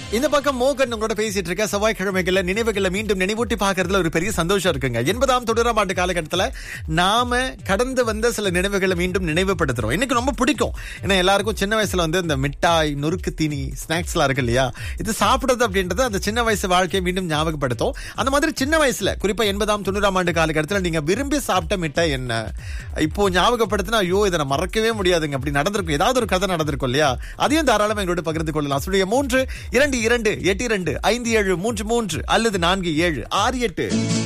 இந்த பக்கம் மோகன் உங்களோட பேசிட்டு இருக்க செவ்வாய்க்கிழமைகள்ல நினைவுகளை மீண்டும் நினைவூட்டி பார்க்கறதுல ஒரு பெரிய சந்தோஷம் இருக்குங்க எண்பதாம் தொடராம் ஆண்டு காலகட்டத்துல நாம கடந்து வந்த சில நினைவுகளை மீண்டும் நினைவுபடுத்துறோம் எனக்கு ரொம்ப பிடிக்கும் ஏன்னா எல்லாருக்கும் சின்ன வயசுல வந்து இந்த மிட்டாய் நொறுக்கு தீனி ஸ்நாக்ஸ் எல்லாம் இருக்கு இல்லையா இது சாப்பிடுறது அப்படின்றது அந்த சின்ன வயசு வாழ்க்கையை மீண்டும் ஞாபகப்படுத்தும் அந்த மாதிரி சின்ன வயசுல குறிப்பா எண்பதாம் தொண்ணூறாம் ஆண்டு காலகட்டத்துல நீங்க விரும்பி சாப்பிட்ட மிட்டாய் என்ன இப்போ ஞாபகப்படுத்தினா ஐயோ இதை நான் மறக்கவே முடியாதுங்க அப்படி நடந்திருக்கும் ஏதாவது ஒரு கதை நடந்திருக்கும் இல்லையா அதையும் தாராளமா எங்களோட பகிர்ந்து கொள்ளலாம் சொல்லுங்க மூன்று இரண்டு இரண்டு எட்டு இரண்டு ஐந்து ஏழு மூன்று மூன்று அல்லது நான்கு ஏழு ஆறு எட்டு